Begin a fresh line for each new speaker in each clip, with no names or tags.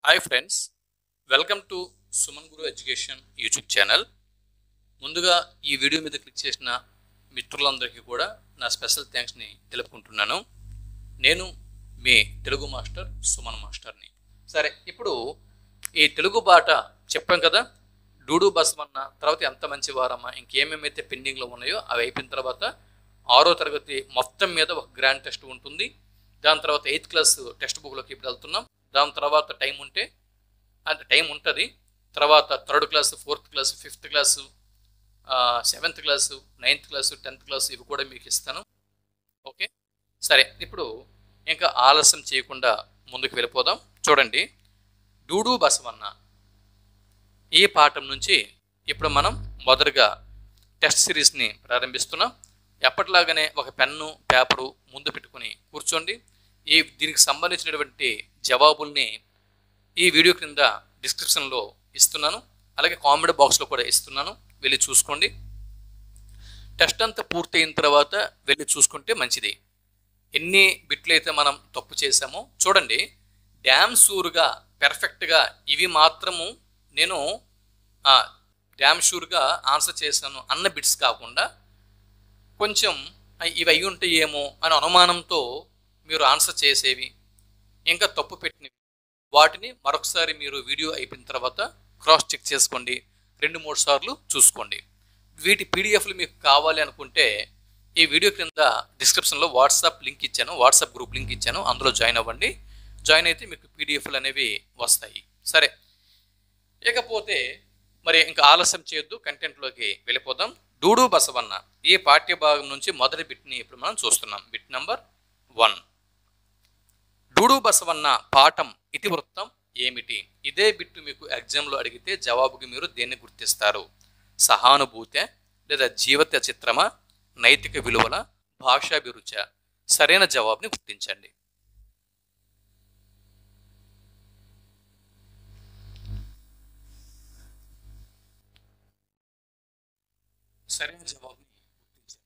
hi friends welcome to Suman Guru education YouTube channel ముందుగా ఈ video మీద క్లిక్ చేసిన మిత్రులందరికీ కూడా నా స్పెషల్ థ్యాంక్స్ని తెలుపుకుంటున్నాను నేను మీ తెలుగు మాస్టర్ సుమన్ మాస్టర్ని సరే ఇప్పుడు ఈ తెలుగు బాట చెప్పాం కదా డూడు బసవన్న తర్వాత ఎంత మంచి వారమ్మా ఇంకేమేమైతే పెండింగ్లో ఉన్నాయో అవి అయిపోయిన తర్వాత ఆరో తరగతి మొత్తం మీద ఒక గ్రాండ్ టెస్ట్ ఉంటుంది దాని తర్వాత ఎయిత్ క్లాస్ టెక్స్ట్ బుక్లోకి ఇప్పుడు వెళ్తున్నాం దాని తర్వాత టైం ఉంటే అంటే టైం ఉంటుంది తర్వాత third class fourth class fifth class seventh class ninth class tenth class ఇవి కూడా మీకు ఇస్తాను ఓకే సరే ఇప్పుడు ఇంకా ఆలస్యం చేయకుండా ముందుకు వెళ్ళిపోదాం చూడండి డూడు బసవన్న ఈ పాఠం నుంచి ఇప్పుడు మనం మొదటగా టెస్ట్ సిరీస్ని ప్రారంభిస్తున్నాం ఎప్పటిలాగానే ఒక పెన్ను పేపరు ముందు పెట్టుకుని కూర్చోండి ఈ దీనికి సంబంధించినటువంటి జవాబుల్ని ఈ వీడియో క్రింద డిస్క్రిప్షన్లో ఇస్తున్నాను అలాగే కామెంట్ బాక్స్లో కూడా ఇస్తున్నాను వెళ్ళి చూసుకోండి టెస్ట్ అంతా పూర్తయిన తర్వాత వెళ్ళి చూసుకుంటే మంచిది ఎన్ని బిట్లు అయితే మనం తప్పు చేసామో చూడండి డ్యామ్ షూర్గా పెర్ఫెక్ట్గా ఇవి మాత్రము నేను డ్యామ్ షూర్గా ఆన్సర్ చేశాను అన్న బిట్స్ కాకుండా కొంచెం "ఆ, ఇవి అయి ఉంటాయేమో అని అనుమానంతో మీరు ఆన్సర్ చేసేవి ఇంకా తప్పు పెట్టినవి వాటిని మరొకసారి మీరు వీడియో అయిపోయిన తర్వాత క్రాస్ చెక్ చేసుకోండి రెండు మూడు సార్లు చూసుకోండి వీటి పీడిఎఫ్లు మీకు కావాలి అనుకుంటే ఈ వీడియో క్రింద డిస్క్రిప్షన్లో వాట్సాప్ లింక్ ఇచ్చాను వాట్సాప్ గ్రూప్ లింక్ ఇచ్చాను అందులో జాయిన్ అవ్వండి జాయిన్ అయితే మీకు పీడిఎఫ్లు అనేవి వస్తాయి సరే ఇకపోతే మరి ఇంకా ఆలస్యం చేయొద్దు కంటెంట్లోకి వెళ్ళిపోదాం డూడు బసవన్న ఈ పాఠ్య భాగం నుంచి మొదటి బిట్ని ఇప్పుడు మనం చూస్తున్నాం bit number one Doodu Basavanna పాఠం ఇతివృత్తం ఏమిటి ఇదే బిట్టు మీకు ఎగ్జామ్లో అడిగితే జవాబుకి మీరు దేన్ని గుర్తిస్తారు సహానుభూతి లేదా జీవిత చిత్రమా నైతిక విలువల భాషాభిరుచ సరైన జవాబుని గుర్తించండి సరైన జవాబుని గుర్తించండి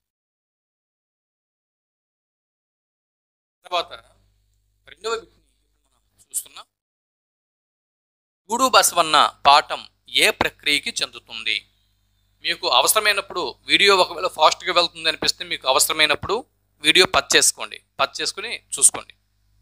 తర్వాత రెండవ బిట్ని ఇప్పుడు మనం చూస్తున్నాం గూడు బసవన్న పాఠం ఏ ప్రక్రియకి చెందుతుంది మీకు అవసరమైనప్పుడు వీడియో ఒకవేళ ఫాస్ట్గా వెళ్తుంది అనిపిస్తే మీకు అవసరమైనప్పుడు వీడియో పచ్ చేసుకోండి పచ్ చేసుకుని చూసుకోండి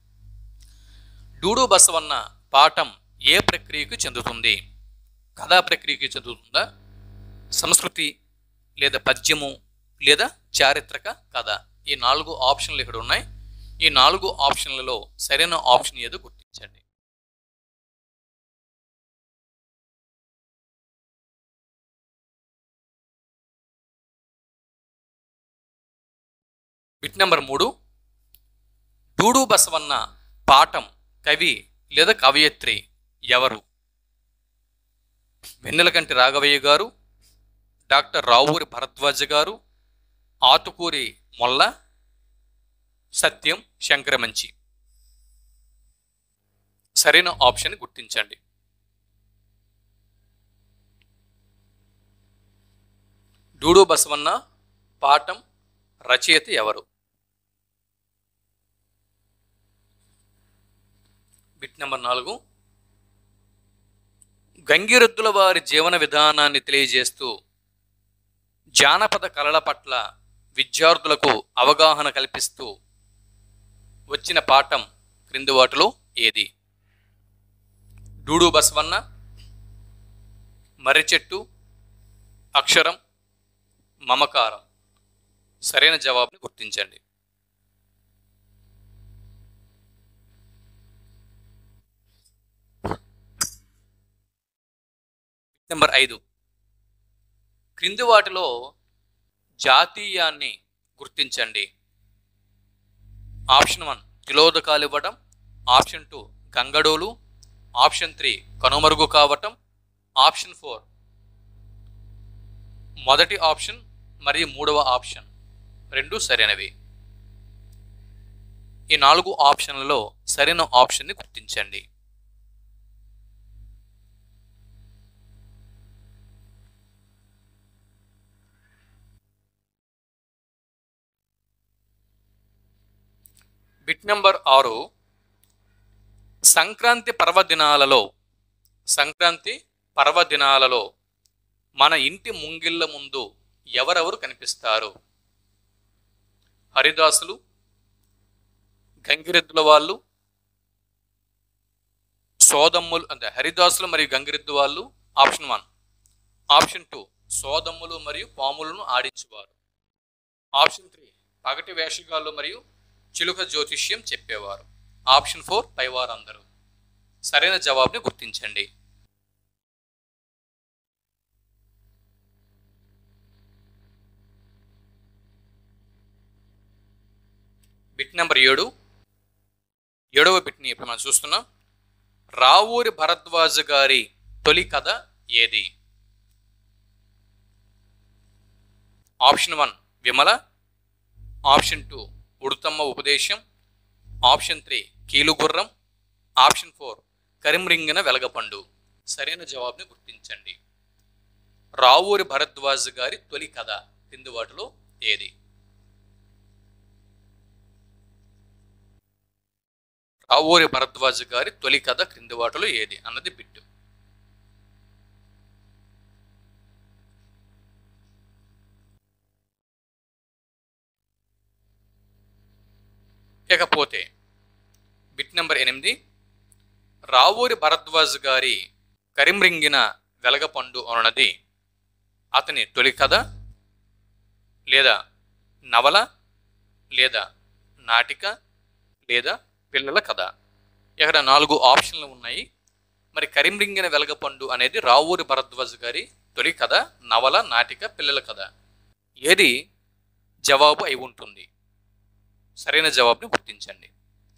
డూడు బసవన్న పాఠం ఏ ప్రక్రియకు చెందుతుంది కథా ప్రక్రియకి చెందుతుందా సంస్కృతి లేదా పద్యము లేదా చారిత్రక కథ ఈ నాలుగు ఆప్షన్లు ఇక్కడ ఉన్నాయి ఈ నాలుగు ఆప్షన్లలో సరైన ఆప్షన్ ఏదో గుర్తించండి బిట్ నెంబర్ మూడు డూడు బసవన్న పాఠం కవి లేదా కవయత్రి ఎవరు వెన్నెలకంటి రాఘవయ్య గారు డాక్టర్ రావూరి భరద్వాజ గారు ఆతుకూరి మొల్ల సత్యం శంకరమంచి సరైన ఆప్షన్ గుర్తించండి డూడు బసవన్న పాఠం రచయిత ఎవరు బిట్ నెంబర్ నాలుగు గంగిరెద్దుల వారి జీవన విధానాన్ని తెలియజేస్తూ జానపద కళల పట్ల విద్యార్థులకు అవగాహన కల్పిస్తూ వచ్చిన పాఠం క్రింది వాటిలో ఏది డూడు బసవన్న మర్రి చెట్టు అక్షరం మమకారం సరైన జవాబుని గుర్తించండి నెంబర్ ఐదు క్రింది వాటిలో జాతీయాన్ని గుర్తించండి ఆప్షన్ వన్ తిలోదకాలు ఇవ్వటం ఆప్షన్ టూ గంగడోలు ఆప్షన్ త్రీ కనుమరుగు కావటం ఆప్షన్ ఫోర్ మొదటి ఆప్షన్ మరియు మూడవ ఆప్షన్ రెండు సరైనవి ఈ నాలుగు ఆప్షన్లలో సరైన ఆప్షన్ని గుర్తించండి బిట్ నెంబర్ ఆరు సంక్రాంతి పర్వదినాలలో సంక్రాంతి పర్వదినాలలో మన ఇంటి ముంగిళ్ళ ముందు ఎవరెవరు కనిపిస్తారు హరిదాసులు గంగిరెద్దుల వాళ్ళు సోదమ్ములు అంటే హరిదాసులు మరియు గంగిరెద్దు వాళ్ళు ఆప్షన్ వన్ ఆప్షన్ టూ సోదమ్ములు మరియు పాములను ఆడించేవారు ఆప్షన్ త్రీ పగటి వేషగాళ్ళు మరియు చిలుక జ్యోతిష్యం చెప్పేవారు ఆప్షన్ ఫోర్ పైవారందరూ సరైన జవాబుని గుర్తించండి బిట్ నెంబర్ ఏడు ఏడవ బిట్ని ఇప్పుడు మనం చూస్తున్నాం రావూరి భరద్వాజ గారి తొలి కథ ఏది option one Vimala option two ఉడుతమ్మ ఉపదేశం ఆప్షన్ త్రీ కీలుగుర్రం ఆప్షన్ ఫోర్ కరిమ్రింగిన వెలగపండు సరైన జవాబుని గుర్తించండి రావూరి భరద్వాజ్ గారి తొలి కథ కింది వాటిలో ఏది రావూరి భరద్వాజ్ గారి తొలి కథ క్రింది వాటిలో ఏది అన్నది బిట్టు ఇకపోతే బిట్ నెంబర్ ఎనిమిది రావూరి భరద్వాజ్ గారి కరిమ్రింగిన వెలగపండు అన్నది అతని తొలి కథ లేదా నవల లేదా నాటిక లేదా పిల్లల కథ ఇక్కడ నాలుగు ఆప్షన్లు ఉన్నాయి మరి కరిమ్రింగిన వెలగపండు అనేది రావూరి భరద్వాజ్ గారి తొలి కథ నవల నాటిక పిల్లల కథ ఏది జవాబు అయి ఉంటుంది సరైన జవాబుని గుర్తించండి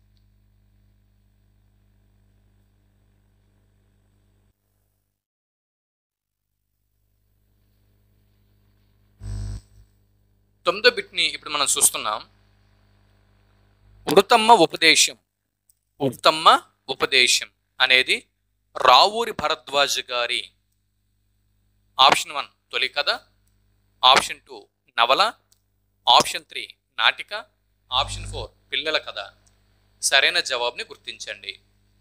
తొమ్మిదో బిట్ని ఇప్పుడు మనం చూస్తున్నాం ఉడుతమ్మ ఉపదేశం ఉడుతమ్మ ఉపదేశం అనేది రావూరి భరద్వాజ్ గారి ఆప్షన్ వన్ తొలి కథ ఆప్షన్ టూ నవల ఆప్షన్ త్రీ నాటిక ఆప్షన్ ఫోర్ పిల్లల కథ సరైన జవాబుని గుర్తించండి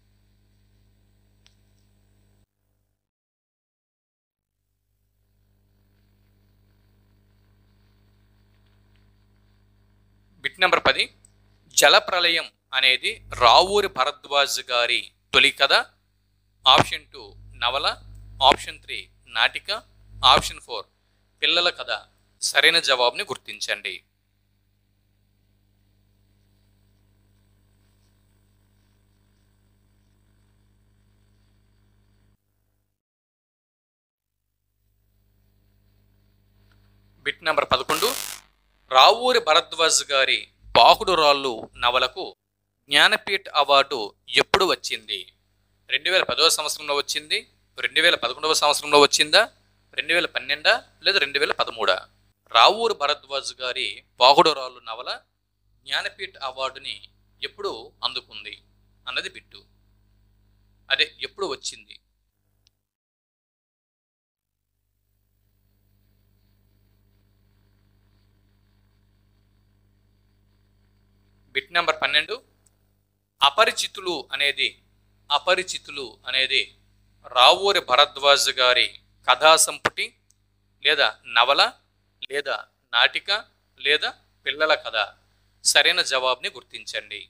బిట్ నెంబర్ పది జలప్రలయం అనేది రావూరి భరద్వాజ్ గారి తొలి కథ ఆప్షన్ టూ నవల ఆప్షన్ త్రీ నాటిక ఆప్షన్ ఫోర్ పిల్లల కథ సరైన జవాబుని గుర్తించండి బిట్ నెంబర్ పదకొండు రావూరి భరద్వాజ్ గారి బాకుడు రాళ్ళు నవలకు జ్ఞానపీఠ్ అవార్డు ఎప్పుడు వచ్చింది రెండు వేల పదవ సంవత్సరంలో వచ్చింది రెండు వేల పదకొండవ సంవత్సరంలో వచ్చిందా రెండు వేల పన్నెండా లేదా రెండు వేల పదమూడా రావూరి భరద్వాజ్ గారి బాకుడు రాళ్ళు నవల జ్ఞానపీఠ్ అవార్డుని ఎప్పుడు అందుకుంది అన్నది బిట్టు అదే ఎప్పుడు వచ్చింది బిట్ నెంబర్ పన్నెండు అపరిచితులు అనేది అపరిచితులు అనేది రావూరి భరద్వాజ్ గారి కథా సంపుటి లేదా నవల లేదా నాటిక లేదా పిల్లల కథ సరైన జవాబుని గుర్తించండి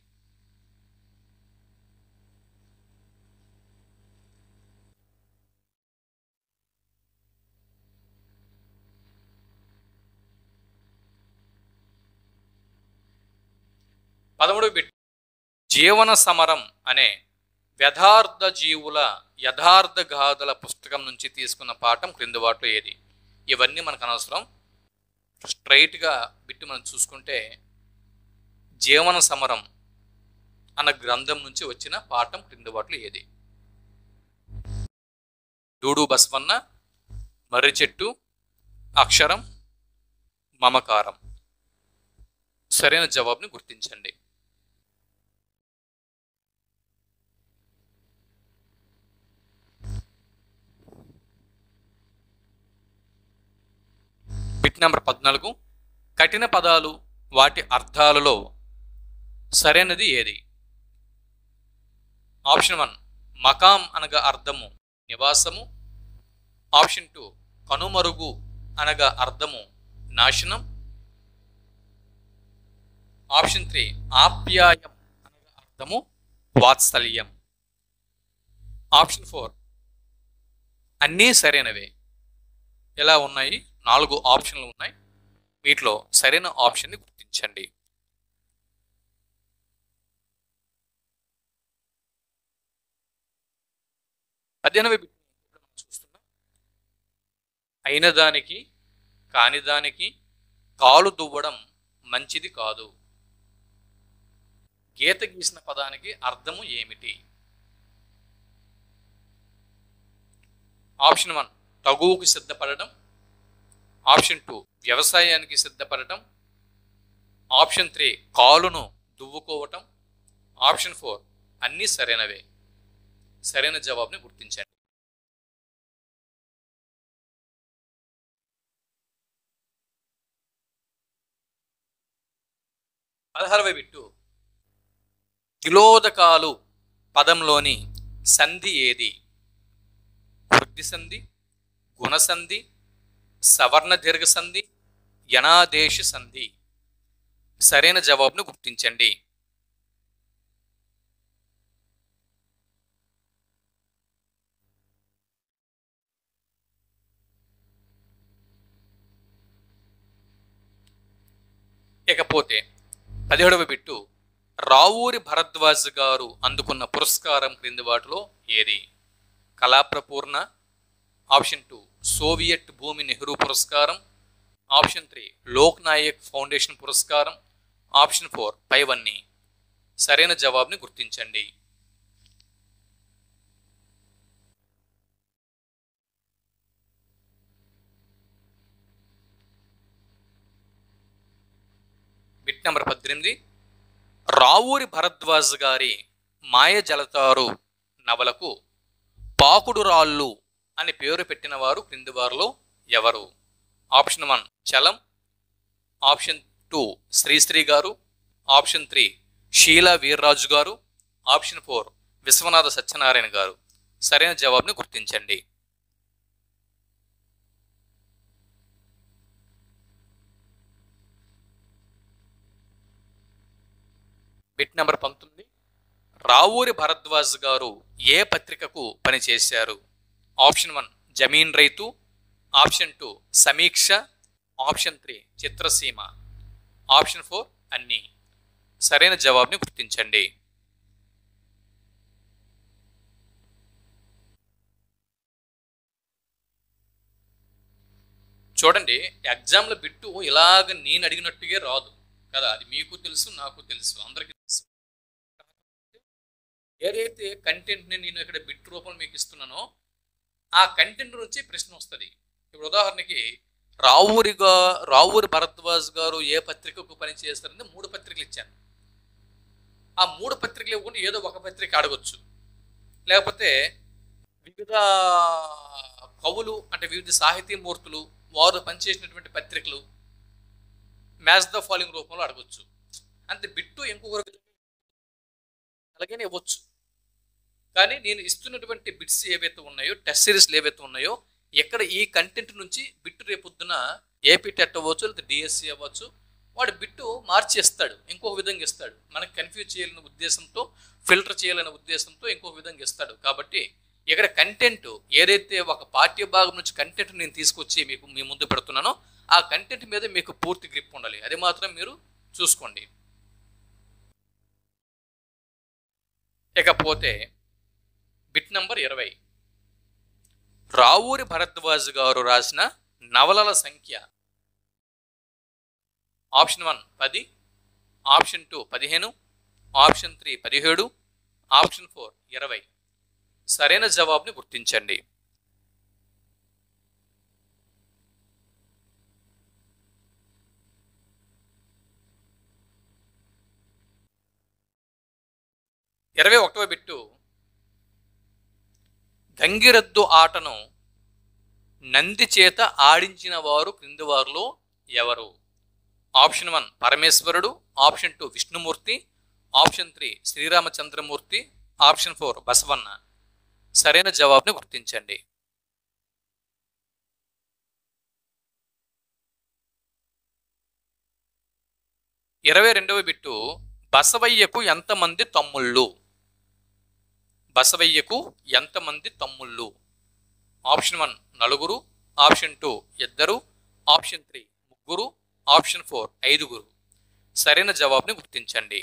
పదమూడు బిట్ జీవన సమరం అనే వ్యథార్థ జీవుల యథార్థ గాథల పుస్తకం నుంచి తీసుకున్న పాఠం క్రింది వాటిలో ఏది ఇవన్నీ మనకు అనవసరం స్ట్రైట్గా బిట్టు మనం చూసుకుంటే జీవన సమరం అన్న గ్రంథం నుంచి వచ్చిన పాఠం క్రింది వాటిలో ఏది డూడు బస్వన్న మర్రి చెట్టు అక్షరం మమకారం సరైన జవాబుని గుర్తించండి బిట్ నెంబర్ పద్నాలుగు కఠిన పదాలు వాటి అర్థాలలో సరైనది ఏది ఆప్షన్ వన్ మకాం అనగా అర్థము నివాసము ఆప్షన్ టూ కనుమరుగు అనగా అర్థము నాశనం ఆప్షన్ త్రీ ఆప్యాయం అనగా అర్థము వాత్సల్యం ఆప్షన్ ఫోర్ అన్నీ సరైనవే ఎలా ఉన్నాయి నాలుగు ఆప్షన్లు ఉన్నాయి వీటిలో సరైన ఆప్షన్ని గుర్తించండి పద్దెనిమిది బిట్ ఇప్పుడు మనం చూస్తున్నాం అయిన దానికి కాని దానికి కాలు దువ్వడం మంచిది కాదు గీత గీసిన పదానికి అర్థము ఏమిటి ఆప్షన్ వన్ తగువుకు సిద్ధపడడం ఆప్షన్ టూ వ్యవసాయానికి సిద్ధపడటం ఆప్షన్ త్రీ కాలును దువ్వుకోవటం ఆప్షన్ ఫోర్ అన్నీ సరైనవే సరైన జవాబుని గుర్తించండి పదహారవ బిట్టు తిలోదకాలు పదంలోని సంధి ఏది వృద్ధి సంధి గుణసంధి సవర్ణ దీర్ఘ సంధి యనాదేశ సంధి సరైన జవాబును గుర్తించండి ఇకపోతే పదిహేడవ బిట్టు రావూరి భరద్వాజ్ గారు అందుకున్న పురస్కారం క్రింది వాటిలో ఏది కళాప్రపూర్ణ ఆప్షన్ టూ సోవియట్ భూమి నెహ్రూ పురస్కారం option three Lok Nayak foundation పురస్కారం ఆప్షన్ ఫోర్ పైవన్నీ సరైన జవాబుని గుర్తించండి బిట్ నెంబర్ పద్దెనిమిది రావూరి భరద్వాజ్ గారి మాయ జలతారు నవలకు పాకుడు రాళ్ళు అని పేరు పెట్టిన వారు క్రింది వారిలో ఎవరు option one Chalam option two Sri Sri గారు ఆప్షన్ త్రీ షీలా వీర్రాజు గారు ఆప్షన్ ఫోర్ విశ్వనాథ సత్యనారాయణ గారు సరైన జవాబుని గుర్తించండి బిట్ నెంబర్ పంతొమ్మిది రావూరి భరద్వాజ్ గారు ఏ పత్రికకు పనిచేశారు option one Zamin Ryot option two Sameeksha option three Chitraseema option four అన్నీ సరైన జవాబుని గుర్తించండి చూడండి ఎగ్జామ్లో బిట్టు ఇలాగ నేను అడిగినట్టుగా రాదు కదా అది మీకు తెలుసు నాకు తెలుసు అందరికీ తెలుసు ఏదైతే కంటెంట్ని నేను ఇక్కడ బిట్ రూపంలో మీకు ఇస్తున్నానో ఆ కంటెంట్ నుంచి ప్రశ్న వస్తుంది ఇప్పుడు ఉదాహరణకి రావూరిగా రావూరి భరద్వాజ్ గారు ఏ పత్రికకు పనిచేస్తారని మూడు పత్రికలు ఇచ్చాను ఆ మూడు పత్రికలు ఇవ్వకుండా ఏదో ఒక పత్రిక అడగొచ్చు లేకపోతే వివిధ కవులు అంటే వివిధ సాహితీమూర్తులు వారు పనిచేసినటువంటి పత్రికలు మ్యాచ్ ద ఫాలోయింగ్ రూపంలో అడగొచ్చు అంతే బిట్టు ఇంకొకరు అలాగనే ఇవ్వచ్చు కానీ నేను ఇస్తున్నటువంటి బిట్స్ ఏవైతే ఉన్నాయో టెస్ట్ సిరీస్లు ఏవైతే ఉన్నాయో ఎక్కడ ఈ కంటెంట్ నుంచి బిట్టు రేపొద్దున ఏపీ టెట్ అవ్వచ్చు లేదా డిఎస్సి అవ్వచ్చు వాడు బిట్టు మార్చేస్తాడు ఇంకొక విధంగా ఇస్తాడు మనకి కన్ఫ్యూజ్ చేయాలనే ఉద్దేశంతో ఫిల్టర్ చేయాలనే ఉద్దేశంతో ఇంకొక విధంగా ఇస్తాడు కాబట్టి ఇక్కడ కంటెంట్ ఏదైతే ఒక పాఠ్య భాగం నుంచి కంటెంట్ నేను తీసుకొచ్చి మీకు మీ ముందు పెడుతున్నానో ఆ కంటెంట్ మీద మీకు పూర్తి గ్రిప్ ఉండాలి అది మాత్రం మీరు చూసుకోండి ఇకపోతే బిట్ నంబర్ ఇరవై రావూరి భరద్వాజ్ గారు రాసిన నవలల సంఖ్య ఆప్షన్ వన్ పది ఆప్షన్ టూ పదిహేను ఆప్షన్ త్రీ పదిహేడు ఆప్షన్ ఫోర్ ఇరవై సరైన జవాబుని గుర్తించండి ఇరవై ఒకటవ బిట్టు గంగిరద్దు ఆటను నంది చేత ఆడించిన వారు క్రింది వారిలో ఎవరు ఆప్షన్ వన్ పరమేశ్వరుడు option two Vishnumurthy option three Sriramachandramurthy option four Basavanna సరైన జవాబుని గుర్తించండి ఇరవై రెండవ బిట్టు బసవయ్యకు ఎంతమంది తమ్ముళ్ళు బసవయ్యకు ఎంతమంది తమ్ముళ్ళు ఆప్షన్ వన్ నలుగురు ఆప్షన్ టూ ఇద్దరు ఆప్షన్ త్రీ ముగ్గురు ఆప్షన్ ఫోర్ ఐదుగురు సరైన జవాబుని గుర్తించండి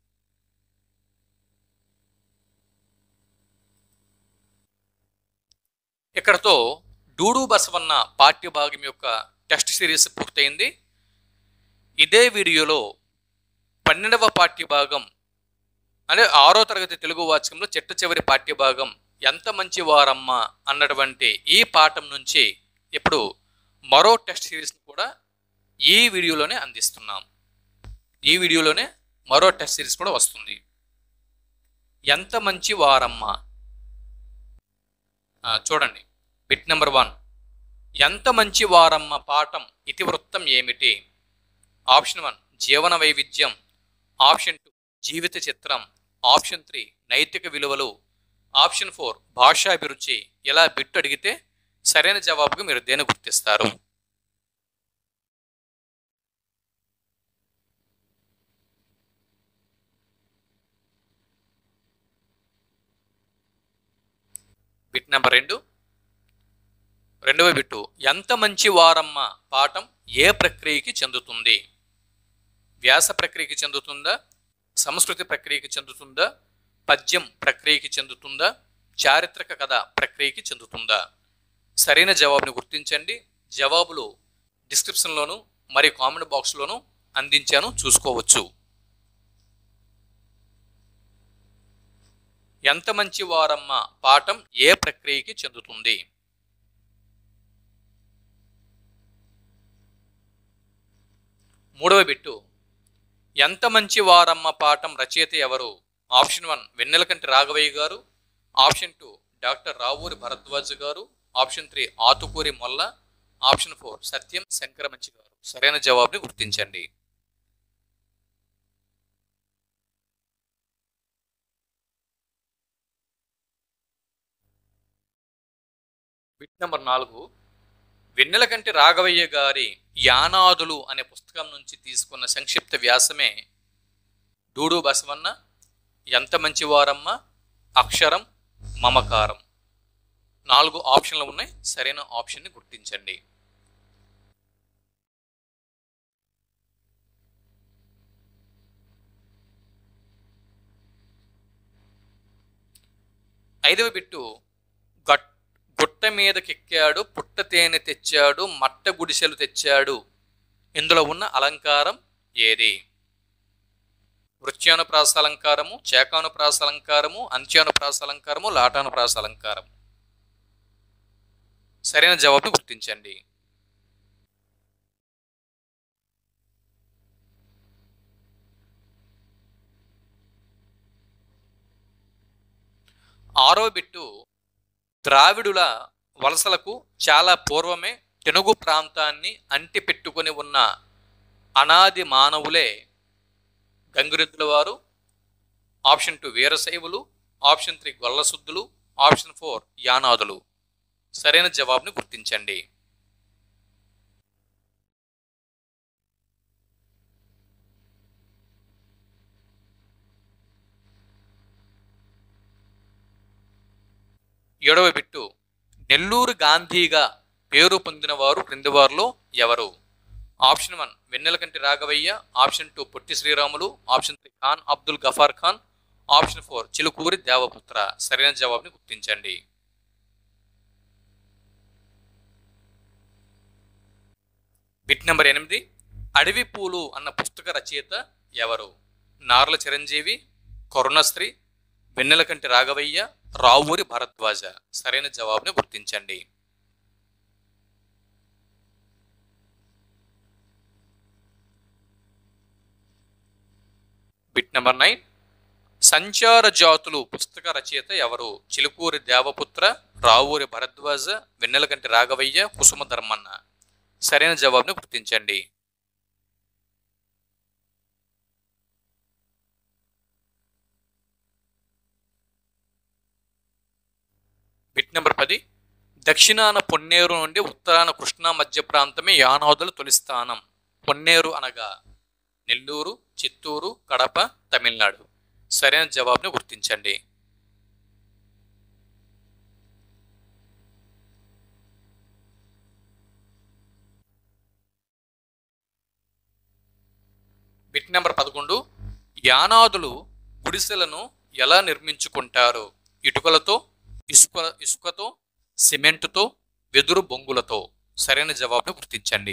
ఇక్కడతో డూడు బసవన్న పాఠ్యభాగం యొక్క టెస్ట్ సిరీస్ పూర్తయింది ఇదే వీడియోలో పన్నెండవ పాఠ్యభాగం అంటే ఆరో తరగతి తెలుగు వాచకంలో చిట్ట చివరి పాఠ్యభాగం ఎంత మంచి వారమ్మ అన్నటువంటి ఈ పాఠం నుంచి ఇప్పుడు మరో టెస్ట్ సిరీస్ని కూడా ఈ వీడియోలోనే అందిస్తున్నాం ఈ వీడియోలోనే మరో టెస్ట్ సిరీస్ కూడా వస్తుంది ఎంత మంచి వారమ్మ ఆ, చూడండి బిట్ నెంబర్ వన్ ఎంత మంచి వారమ్మ పాఠం ఇతివృత్తం ఏమిటి ఆప్షన్ వన్ జీవన వైవిధ్యం ఆప్షన్ టూ జీవిత చిత్రం ఆప్షన్ త్రీ నైతిక విలువలు ఆప్షన్ ఫోర్ భాషాభిరుచి ఇలా బిట్టు అడిగితే సరైన జవాబుకు మీరు దేని గుర్తిస్తారు బిట్ నెంబర్ రెండు రెండవ బిట్టు ఎంత మంచి వారమ్మ పాఠం ఏ ప్రక్రియకి చెందుతుంది వ్యాస ప్రక్రియకి చెందుతుందా సంస్కృతి ప్రక్రియకి చెందుతుందా పద్యం ప్రక్రియకి చెందుతుందా చారిత్రక కథ ప్రక్రియకి చెందుతుందా సరైన జవాబుని గుర్తించండి జవాబులు డిస్క్రిప్షన్లోను మరియు కామెంట్ బాక్స్లోను అందించాను చూసుకోవచ్చు ఎంత మంచి వారమ్మ పాఠం ఏ ప్రక్రియకి చెందుతుంది మూడవ బిట్టు ఎంత మంచి వారమ్మ పాఠం రచయిత ఎవరు ఆప్షన్ వన్ వెన్నెలకంటి రాఘవయ్య గారు option two doctor Ravuri Bharadwaj గారు option three Atukuri Molla option four Satyam Sankaramanchi గారు సరైన జవాబుని గుర్తించండి బిట్ నెంబర్ నాలుగు వెన్నెలకంటి రాఘవయ్య గారి యానాదులు అనే పుస్తకం నుంచి తీసుకున్న సంక్షిప్త వ్యాసమే డూడు బసవన్న ఎంత మంచివారమ్మ అక్షరం మమకారం నాలుగు ఆప్షన్లు ఉన్నాయి సరైన ఆప్షన్ని గుర్తించండి ఐదవ బిట్టు గట్ గుట్ట మీదకెక్కాడు పుట్ట తేనె తెచ్చాడు మట్ట గుడిసెలు తెచ్చాడు ఇందులో ఉన్న అలంకారం ఏది వృత్యానుప్రాస అలంకారము చేకానుప్రాస అలంకారము అంత్యానుప్రాస అలంకారము లాటానుప్రాస అలంకారము సరైన జవాబును గుర్తించండి ఆరో బిట్టు ద్రావిడుల వలసలకు చాలా పూర్వమే తెనుగు ప్రాంతాన్ని అంటి పెట్టుకొని ఉన్న అనాది మానవులే గంగిరెద్దుల వారు ఆప్షన్ టూ వీరశైవులు ఆప్షన్ త్రీ గొల్లశుద్ధులు ఆప్షన్ ఫోర్ యానాదులు సరైన జవాబుని గుర్తించండి ఏడవ బిట్టు నెల్లూరు గాంధీగా పేరు పొందిన వారు క్రింది వారిలో ఎవరు option one Vennelakanti Raghavaiah option two Potti Sriramulu option three Khan Abdul Ghaffar Khan option four Chilukuri Devaputra సరైన జవాబుని గుర్తించండి బిట్ నెంబర్ ఎనిమిది అడవి పూలు అన్న పుస్తక రచయిత ఎవరు నార్ల చిరంజీవి కరుణశ్రీ వెన్నెలకంటి రాఘవయ్య రావూరి భరద్వాజ సరైన జవాబుని గుర్తించండి బిట్ నెంబర్ నైన్ సంచార జాతులు పుస్తక రచయిత ఎవరు చిలుకూరి దేవపుత్ర రావూరి భరద్వాజ వెన్నెలకంటి రాఘవయ్య కుసుమ ధర్మన్న సరైన జవాబుని గుర్తించండి బిట్ నెంబర్ పది దక్షిణాన పొన్నేరు నుండి ఉత్తరాన కృష్ణా మధ్య ప్రాంతమే యానాదుల తొలి స్థానం పొన్నేరు అనగా నెల్లూరు చిత్తూరు కడప తమిళనాడు సరైన జవాబుని గుర్తించండి బిట్ నెంబర్ పదకొండు యానాదులు గుడిసెలను ఎలా నిర్మించుకుంటారు ఇటుకలతో ఇసుక ఇసుకతో సిమెంటుతో వెదురు బొంగులతో సరైన జవాబును గుర్తించండి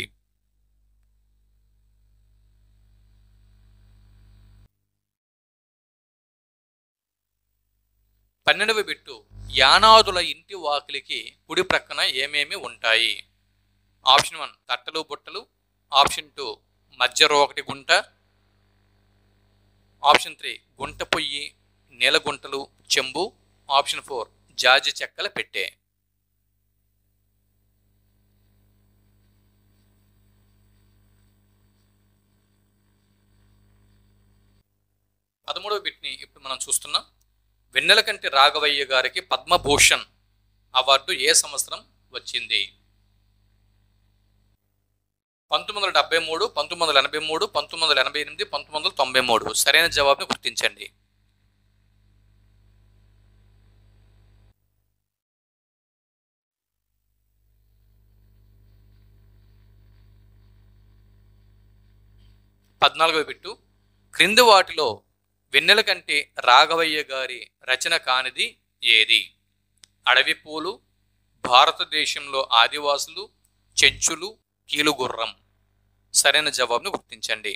పన్నెండవ బిట్టు యానాదుల ఇంటి వాకిలికి కుడి ప్రక్కన ఏమేమి ఉంటాయి ఆప్షన్ వన్ తట్టలు బుట్టలు ఆప్షన్ టూ మధ్య ఒకటి గుంట ఆప్షన్ త్రీ గుంట పొయ్యి నీల గుంటలు చెంబు ఆప్షన్ ఫోర్ జాజి చెక్కల పెట్టే పదమూడవ బిట్ని ఇప్పుడు మనం చూస్తున్నాం వెన్నెలకంటి రాఘవయ్య గారికి పద్మభూషణ్ అవార్డు ఏ సంవత్సరం వచ్చింది పంతొమ్మిది వందల డెబ్బై మూడు పంతొమ్మిది వందల ఎనభై మూడు పంతొమ్మిది వందల ఎనభై ఎనిమిది పంతొమ్మిది వందల తొంభై మూడు సరైన జవాబుని గుర్తించండి పద్నాలుగవ బిట్టు క్రింది వాటిలో వెన్నెల కంటే రాఘవయ్య గారి రచన కానిది ఏది అడవి పూలు భారతదేశంలో ఆదివాసులు చెంచులు కీలుగుర్రం సరైన జవాబును గుర్తించండి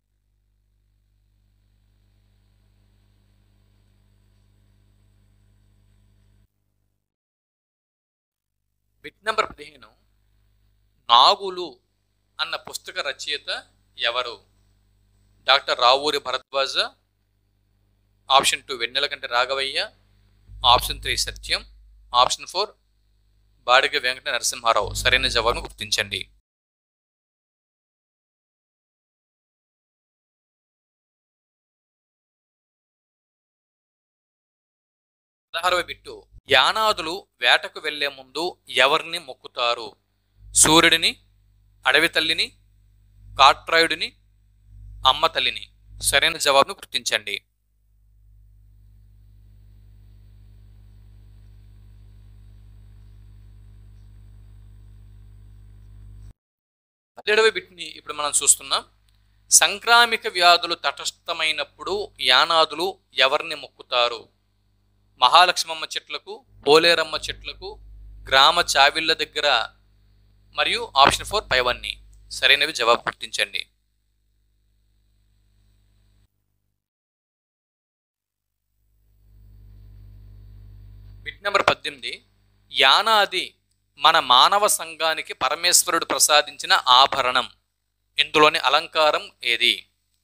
బిట్ నెంబర్ పదిహేను నాగులు అన్న పుస్తక రచయిత ఎవరు doctor Ravuri Bharadwaja option two Vennelakanti Raghavaiah option three Satyam option four Badiga Venkata Narasimha Rao సరైన జవాబును గుర్తించండి పదహారవ బిట్టు యానాదులు వేటకు వెళ్లే ముందు ఎవరిని మొక్కుతారు సూర్యుడిని అడవి తల్లిని కాట్రాయుడిని అమ్మ తల్లిని సరైన జవాబును గుర్తించండి పదిహేడవ బిట్ని ఇప్పుడు మనం చూస్తున్నాం సంక్రామిక వ్యాధులు తటస్థమైనప్పుడు యానాదులు ఎవరిని మొక్కుతారు మహాలక్ష్మమ్మ చెట్లకు పోలేరమ్మ చెట్లకు గ్రామ చావిళ్ళ దగ్గర మరియు ఆప్షన్ ఫోర్ పైవన్నీ సరైనవి జవాబు గుర్తించండి బిట్ నెంబర్ పద్దెనిమిది యానాది మన మానవ సంఘానికి పరమేశ్వరుడు ప్రసాదించిన ఆభరణం ఇందులోని అలంకారం ఏది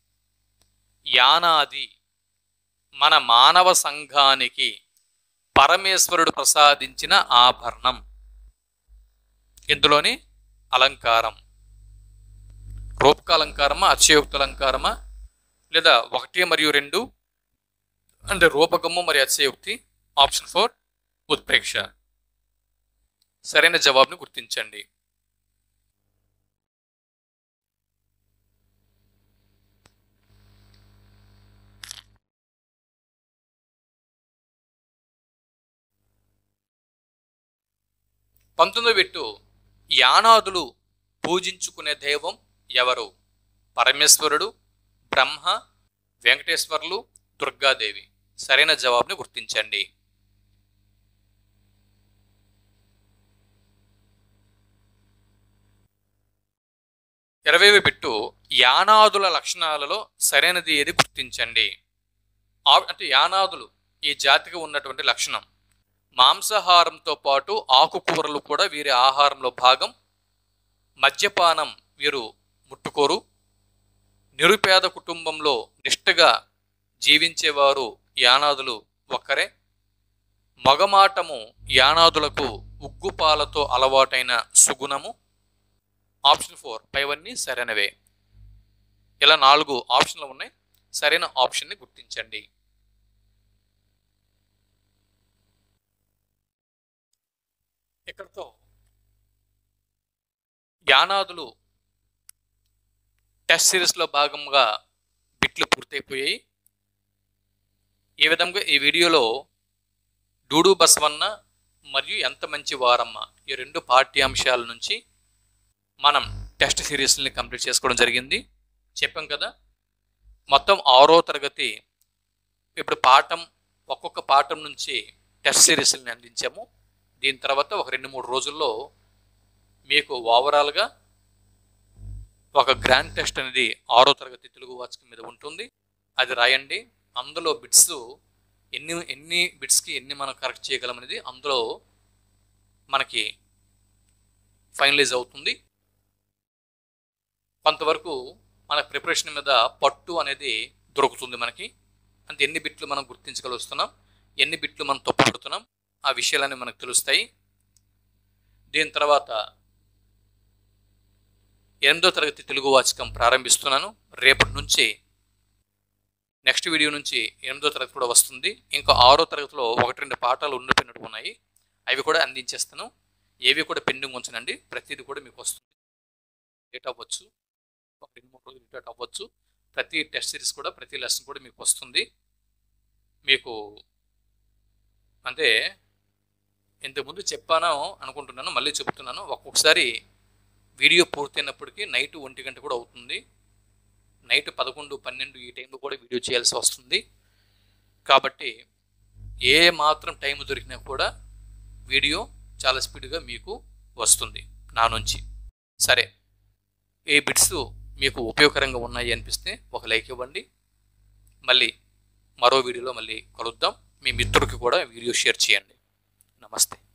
యానాది మన మానవ సంఘానికి పరమేశ్వరుడు ప్రసాదించిన ఆభరణం ఇందులోని అలంకారం రూపక అలంకారమా అతిశయోక్త అలంకారమా లేదా ఒకటి మరియు రెండు అంటే రూపకము మరియు అతిశయోక్తి ఆప్షన్ ఫోర్ ఉత్ప్రేక్ష సరైన జవాబును గుర్తించండి పంతొమ్మిది పెట్టు యానాదులు పూజించుకునే దైవం ఎవరు పరమేశ్వరుడు బ్రహ్మ వెంకటేశ్వర్లు దుర్గాదేవి సరైన జవాబుని గుర్తించండి ఇరవై పెట్టు యానాదుల లక్షణాలలో సరైనది ఏది గుర్తించండి ఆ- అంటే యానాదులు ఈ జాతికి ఉన్నటువంటి లక్షణం మాంసాహారంతో పాటు ఆకుకూరలు కూడా వీరి ఆహారంలో భాగం మద్యపానం వీరు ముట్టుకోరు నిరుపేద కుటుంబంలో నిష్ఠగా జీవించేవారు యానాదులు ఒక్కరే మగమాటము యానాదులకు ఉగ్గుపాలతో అలవాటైన సుగుణము ఆప్షన్ ఫోర్ పైవన్నీ సరైనవే ఇలా నాలుగు ఆప్షన్లు ఉన్నాయి సరైన ఆప్షన్ని గుర్తించండి ఇక్కడతో యానాదులు టెస్ట్ సిరీస్లో భాగంగా బిట్లు పూర్తయిపోయాయి ఈ విధంగా ఈ వీడియోలో డూడు బసవన్న మరియు ఎంత మంచి వారమ్మ ఈ రెండు పాఠ్యాంశాల నుంచి మనం టెస్ట్ సిరీస్ని కంప్లీట్ చేసుకోవడం జరిగింది చెప్పాం కదా మొత్తం ఆరో తరగతి ఇప్పుడు పాఠం ఒక్కొక్క పాఠం నుంచి టెస్ట్ సిరీస్ని అందించాము దీని తర్వాత ఒక రెండు మూడు రోజుల్లో మీకు ఓవరాల్గా ఒక గ్రాండ్ టెస్ట్ అనేది ఆరో తరగతి తెలుగు వాచకం మీద ఉంటుంది అది రాయండి అందులో బిట్స్ ఎన్ని ఎన్ని బిట్స్కి ఎన్ని మనం కరెక్ట్ చేయగలం అనేది అందులో మనకి ఫైనలైజ్ అవుతుంది కొంతవరకు మన ప్రిపరేషన్ మీద పట్టు అనేది దొరుకుతుంది మనకి అంటే ఎన్ని బిట్లు మనం గుర్తించగలుగుతున్నాం ఎన్ని బిట్లు మనం తప్పుపడుతున్నాం ఆ విషయాలన్నీ మనకు తెలుస్తాయి దీని తర్వాత ఎనిమిదో తరగతి తెలుగు వాచకం ప్రారంభిస్తున్నాను రేపటి నుంచి నెక్స్ట్ వీడియో నుంచి ఎనిమిదో తరగతి కూడా వస్తుంది ఇంకా ఆరో తరగతిలో ఒకటి రెండు పాఠాలు ఉండిపోయినట్టు ఉన్నాయి అవి కూడా అందించేస్తాను ఏవి కూడా పెండింగ్ ఉంచనండి ప్రతిదీ కూడా మీకు వస్తుంది లేట్ అవ్వచ్చు ఒక రెండు మూడు రోజులు లేట్ అవ్వచ్చు ప్రతి టెస్ట్ సిరీస్ కూడా ప్రతి లెసన్ కూడా మీకు వస్తుంది మీకు అంటే ఇంతకుముందు చెప్పాను అనుకుంటున్నాను మళ్ళీ చెబుతున్నాను ఒక్కొక్కసారి వీడియో పూర్తయినప్పటికీ నైట్ ఒంటి గంట కూడా అవుతుంది నైట్ పదకొండు పన్నెండు ఈ టైంలో కూడా వీడియో చేయాల్సి వస్తుంది కాబట్టి ఏ మాత్రం టైం దొరికినా కూడా వీడియో చాలా స్పీడ్గా మీకు వస్తుంది నా నుంచి సరే ఈ బిట్స్ మీకు ఉపయోగకరంగా ఉన్నాయి అనిపిస్తే ఒక లైక్ ఇవ్వండి మళ్ళీ మరో వీడియోలో మళ్ళీ కలుద్దాం మీ మిత్రుడికి కూడా వీడియో షేర్ చేయండి నమస్తే